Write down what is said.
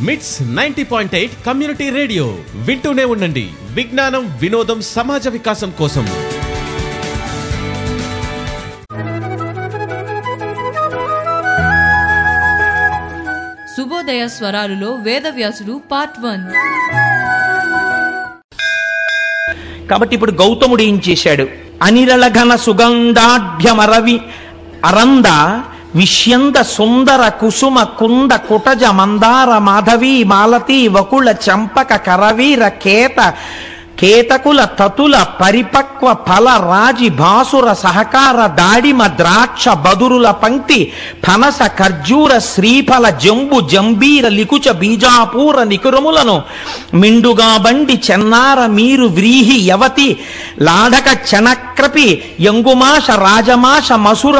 మిట్స్ ninety point eight community radio వింటూనే ఉండండి విజ్ఞానం వినోదం సమాజ వికాసం కోసం శుభోదయ స్వరాలులో వేదవ్యాసుడు పార్ట్ వన్ కాబట్టి ఇప్పుడు గౌతముడు ఏం చేశాడు అనిరళఘన సుగంధాఢ్యమరవి అరంద విష్యంద సుందర కుసుమ కుంద కుటజ మందార మాధవి మాలతి వకుళ చంపక కరవీర కేత కేతకుల తతుల పరిపక్వ ఫల రాజి భాసుర సహకార దాడిమ ద్రాక్ష బదురుల పంక్తి ఫనస ఖర్జూర శ్రీఫల జంబు జంబీర లికుచ బీజాపూర నికురములను మిండుగా బండి చెన్నార మీరు వ్రీహి యవతి లాఢక చనక్రపి యంగుమాష రాజమాష మసుర